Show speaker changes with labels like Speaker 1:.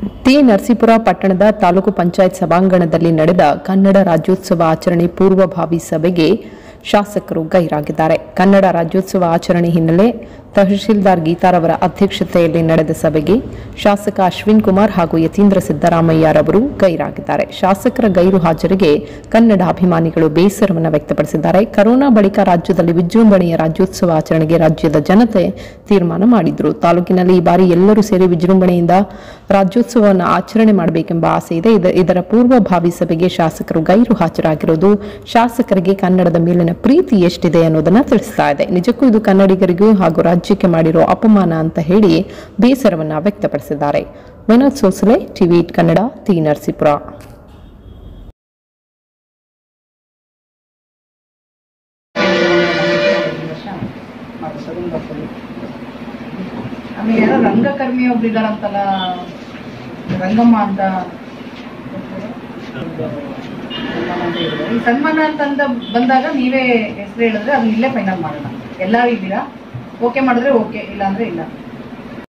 Speaker 1: T Narasipura ಪಟ್ಟಣದ ತಾಲೂಕು ಪಂಚಾಯತ್ ಸಭಾಂಗಣದಲ್ಲಿ ನಡೆದ ಕನ್ನಡ ರಾಜ್ಯೋತ್ಸವ ಆಚರಣೆ ಪೂರ್ವಭಾವಿ ಸಭೆಗೆ ಶಾಸಕರು ಗೈರಾಗಿದ್ದಾರೆ ಕನ್ನಡ ರಾಜ್ಯೋತ್ಸವ ಆಚರಣೆ ಹಿನ್ನೆಲೆ ತಹಶೀಲ್ದಾರ್ ಗೀತಾರವರ ಅಧ್ಯಕ್ಷತೆಯಲ್ಲಿ ನಡೆದ ಸಭೆಗೆ ಶಾಸಕ ಅಶ್ವಿನ್ ಕುಮಾರ್ ಹಾಗೂ ಯತೀಂದ್ರ ಸಿದ್ದರಾಮಯ್ಯರವರು ಗೈರಾಗಿದ್ದಾರೆ ಶಾಸಕರ ಗೈರು ಹಾಜರಿಗೆ ಕನ್ನಡ ಅಭಿಮಾನಿಗಳು ಬೇಸರವನ್ನು ವ್ಯಕ್ತಪಡಿಸಿದ್ದಾರೆ ಕರೋನಾ ಬಳಿಕ ರಾಜ್ಯದಲ್ಲಿ ವಿಜೃಂಭಣೆಯ ರಾಜ್ಯೋತ್ಸವ ಆಚರಣೆಗೆ ರಾಜ್ಯದ ಜನತೆ ತೀರ್ಮಾನ ಮಾಡಿದ್ರು ತಾಲೂಕಿನಲ್ಲಿ ಈ ಬಾರಿ ಎಲ್ಲರೂ ಸೇರಿ ವಿಜೃಂಭಣೆಯಿಂದ ರಾಜ್ಯೋತ್ಸವವನ್ನು ಆಚರಣೆ ಮಾಡಬೇಕೆಂಬ ಆಸೆ ಇದೆ ಇದ- ಇದರ ಪೂರ್ವಭಾವಿ ಸಭೆಗೆ ಶಾಸಕರು ಗೈರು ಹಾಜರಾಗಿರೋದು ಶಾಸಕರಿಗೆ ಕನ್ನಡದ ಮೇಲಿನ ಪ್ರೀತಿ ಎಷ್ಟಿದೆ ಅನ್ನೋದನ್ನ ತಿಳಿಸ್ತಾ ಇದೆ ನಿಜಕ್ಕೂ ಇದು ಕನ್ನಡಿಗರಿಗೂ ಹಾಗೂ ರಾಜ್ಯಕ್ಕೆ ಮಾಡಿರೋ ಅಪಮಾನ ಅಂತ ಹೇಳಿ ಬೇಸರವನ್ನ ವ್ಯಕ್ತಪಡಿಸಿದ್ದಾರೆ ವಿನೋದ್ ಸೋಸಲೆ ಟಿವಿ ಕನ್ನಡ ಟಿ ನರಸೀಪುರ
Speaker 2: ಆಮೇಲೆ ಯಾರೋ ರಂಗಕರ್ಮಿ ಒಬ್ರು ಇದಾರಂತಲ್ಲ ರಂಗಮ್ಮ ಅಂತ ಸನ್ಮಾನ ಅಂತ ಹೇಳಿದ್ರು. ಈ ಸನ್ಮಾನ ಅಂತಂದ ಬಂದಾಗ ನೀವೇ ಹೆಸರು ಹೇಳಿದ್ರೆ ಅದನ್ನ ಇಲ್ಲೇ ಫೈನಲ್ ಮಾಡೋಣ ಎಲ್ಲರೂ ಇದ್ದೀರಾ ಓಕೆ ಮಾಡಿದ್ರೆ ಓಕೆ ಇಲ್ಲ ಅಂದ್ರೆ ಇಲ್ಲ